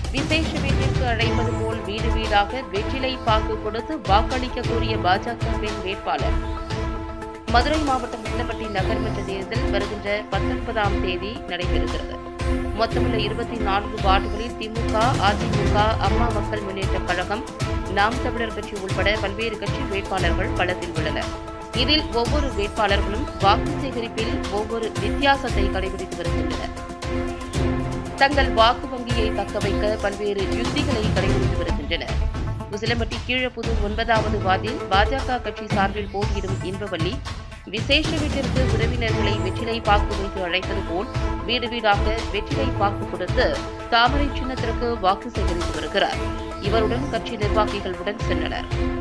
விசேஷ வீட்டிற்கு அழைப்பது போல் வீடு வீடாக வெற்றிலை பாக்கு கொடுத்து வாக்களிக்க கோரிய பாஜக பெண் வேட்பாளர் மதுரை மாவட்டம் உசிலம்பட்டி நகர்மன்ற தேர்தல் வருகின்ற பத்தொன்பதாம் தேதி நடைபெறுகிறது மொத்தமுள்ள இருபத்தி நான்கு வார்டுகளில் திமுக அதிமுக அம்மா மக்கள் முன்னேற்றக் கழகம் நாம் தமிழர் கட்சி உட்பட பல்வேறு கட்சி வேட்பாளர்கள் களத்தில் உள்ளனர் இதில் ஒவ்வொரு வேட்பாளர்களும் வாக்கு சேகரிப்பில் ஒவ்வொரு வித்தியாசத்தை கடைபிடித்து வருகின்றனர் தங்கள் வாக்கு வங்கியை தக்கவைக்க பல்வேறு யுக்திகளை கடைபிடித்து வருகின்றனர் உசிலம்பட்டி கீழப்புதூர் ஒன்பதாவது வார்டில் பாஜக கட்சி சார்பில் போட்டியிடும் இன்பவல்லி விசேஷ வீட்டிற்கு உறவினர்களை வெற்றிலை பாக்கு வைத்து அழைப்பது போல் வீடு வீடாக வெற்றிலை பாக்கு கொடுத்து தாமரை சின்னத்திற்கு வாக்கு சேகரித்து வருகிறார் இவருடன் கட்சி நிர்வாகிகளுடன் சென்றனர்